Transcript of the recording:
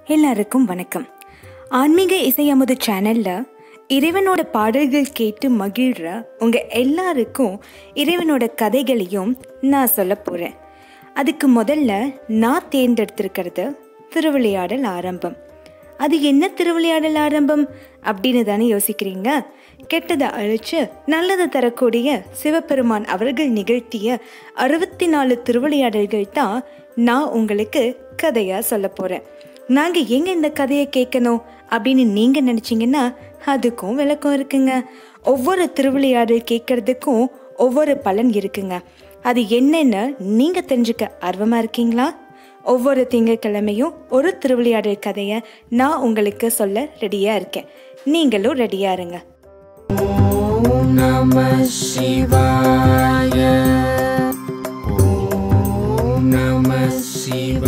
எல்லாருக்கும் வணக்கம் ஆன்மீக இசையமுது சேனல்ல இறைவனோட பாடல்கள் கேட்டு மகிழ்ற உங்க எல்லாருக்கும் இறைவனோட கதைகளையும் நான் சொல்ல போறேன் அதுக்கு முதல்ல நான் தேர்ந்தெடுத்திருக்கிறது திருவிளையாடல் ஆரம்பம் அது என்ன திருவிளையாடல் ஆரம்பம் அப்படின்னு தானே யோசிக்கிறீங்க கெட்டதை அழிச்சு நல்லதை தரக்கூடிய சிவபெருமான் அவர்கள் நிகழ்த்திய அறுபத்தி நாலு திருவிளையாடல்கள் தான் நான் உங்களுக்கு கதையா சொல்ல போறேன் நாங்க எங்க இந்த கதையை கேட்கணும் அப்படின்னு நீங்க நினைச்சீங்கன்னா அதுக்கும் விளக்கம் இருக்குங்க ஒவ்வொரு திருவிளையாடல் கேட்கறதுக்கும் ஒவ்வொரு பலன் இருக்குங்க அது என்னன்னு நீங்க தெரிஞ்சுக்க ஆர்வமா இருக்கீங்களா ஒவ்வொரு திங்கட்கிழமையும் ஒரு திருவிளையாடல் கதையை நான் உங்களுக்கு சொல்ல ரெடியா இருக்கேன் நீங்களும் ரெடியா இருங்க ॐ नमः शिवाय ॐ नमः शिवाय